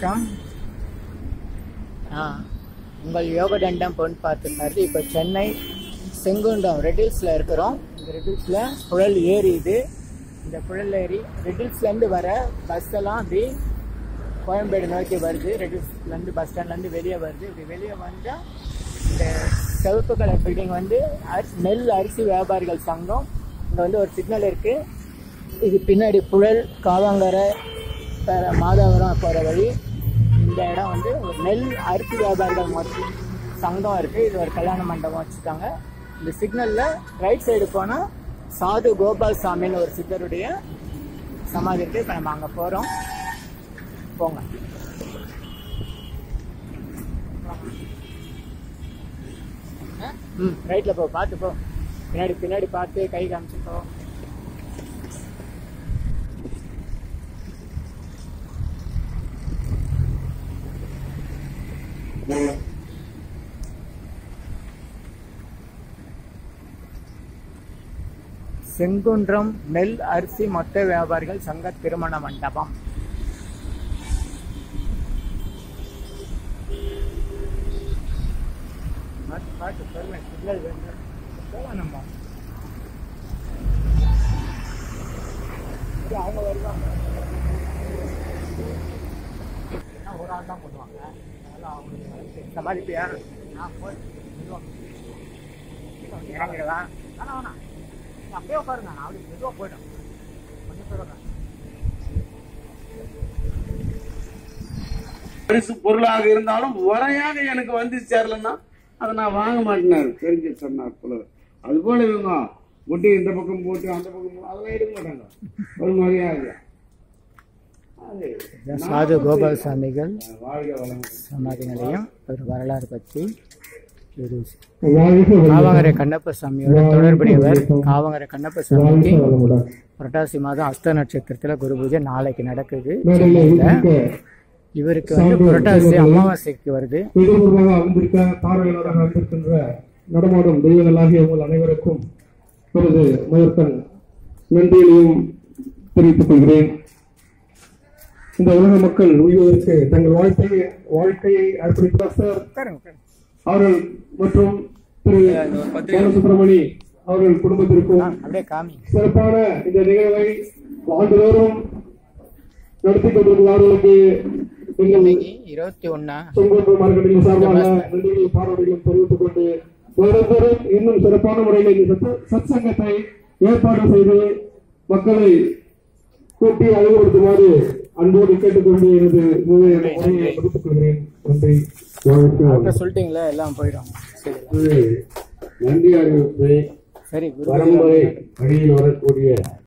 வணக்கம் ஆ உங்கள் யோகதண்டம் பொன் பார்த்துருந்தாரு இப்போ சென்னை செங்குண்டம் ரெட்டில்ஸில் இருக்கிறோம் இந்த ரெட்டில்ஸில் புழல் ஏரி இது இந்த புழல் ஏரி ரெட்டில்ஸ்லேருந்து வர பஸ் எல்லாம் அப்படி கோயம்பேடு நோக்கி வருது ரெட்டில்ஸ்லேருந்து பஸ் ஸ்டாண்ட்லேருந்து வெளியே வருது இப்படி வெளியே வந்தால் இந்த சிவப்பு கலர் பில்டிங் வந்து அரிசி நெல் அரிசி வியாபாரிகள் சங்கம் இங்கே வந்து ஒரு சிக்னல் இருக்குது இது பின்னாடி புழல் காவாங்கரை வேற மாதாவரம் போகிற வழி இந்த இடம் வந்து ஒரு நெல் அரிசி வியாபாரிகள் மொத்த சங்கம் இருக்குது இது ஒரு கல்யாண மண்டபம் வச்சுருக்காங்க இந்த சிக்னலில் ரைட் சைடு போனால் சாது கோபால் சாமின்னு ஒரு சித்தருடைய சமாதி இருக்குது இப்போ நம்ம அங்கே போகிறோம் போங்க ம் ரைட்டில் போ பார்த்து போ பின்னாடி பின்னாடி பார்த்து கை காமிச்சு போ செங்குன்றம் நெல் அரிசி மொத்த வியாபாரிகள் சங்க திருமண மண்டபம் பார்த்து பார்த்து சொல்லுங்க சிக்னல் வேணும் போகலாம் நம்ம இது அவங்க வருவாங்க ஏன்னா ஒரு ஆள் தான் பண்ணுவாங்க அதெல்லாம் அவங்க சமாளிப்பியா நான் போய் மெதுவாக இறங்கிடலாம் வேணாம் வேணாம் நீங்க அப்படியே உட்காருங்க நான் அப்படி மெதுவாக போயிட்டேன் கொஞ்சம் சொல்லுங்க பரிசு பொருளாக இருந்தாலும் முறையாக எனக்கு வந்து சேரலன்னா அதை நான் வாங்க மாட்டேனாரு தெரிஞ்சு சொன்னார் புலவர் அது போல இவங்க முட்டி இந்த பக்கம் போட்டு அந்த பக்கம் போ- அதெல்லாம் எடுக்க மாட்டாங்க ஒரு மரியாதை அது சாது கோபால் சாமிகள் வாழ்க வளம் சமாதி நிலையம் ஒரு வரலாறு பற்றி ஒரு காவங்கரை கண்ணப்ப சாமியோட தொடர்புடையவர் காவங்கரை கண்ணப்ப சாமிக்கு புரட்டாசி மாதம் அஸ்த நட்சத்திரத்துல குரு பூஜை நாளைக்கு நடக்குது சென்னையில இவருக்கு வந்து புரட்டாசி அமாவாசைக்கு வருது இதூர்வாக அமர்ந்திருக்க பார்வையாளராக அமர்ந்திருக்கின்ற நடமாடும் தெய்வங்களாகிய உங்கள் அனைவருக்கும் எனது முதற்கண் நன்றியையும் தெரிவித்துக் கொள்கிறேன் இந்த உலக மக்கள் உய்வதற்கு தங்கள் வாழ்க்கையை வாழ்க்கையை அர்ப்பணித்தார் சார் உட்காருங்க, உட்காருங்க. அவர்கள் மற்றும் திரு பாலசுப்ரமணி அவர்கள் குடும்பத்திற்கும் ஆ, அப்படியே காமி சிறப்பான இந்த நிகழ்வை ஆண்டுதோறும் நடத்தி கொண்டிருக்கிறார்களுக்கு எங்கள் இன்னைக்கு இருபத்தி ஒன்னா செங்கோட்டு மார்க்கெட்டில் சார்பாக நன்றிகளை பாராட்டுகளையும் தெரிவித்துக் கொண்டு வருடந்தோறும் இன்னும் சிறப்பான முறையில் இந்த சத்- சத்சங்கத்தை ஏற்பாடு செய்து மக்களை கூட்டி அழகுபடுத்துமாறு அன்போடு கேட்டுக்கொண்டு எனது உரையை முடித்துக் கொள்கிறேன் நன்றி வாழ்க அவர்கிட்ட சொல்லிட்டீங்களா எல்லாம் போயிடும் சரி நன்றி அறிவிப்பை சரி குரு பரம்பரை வழியில் வரக்கூடிய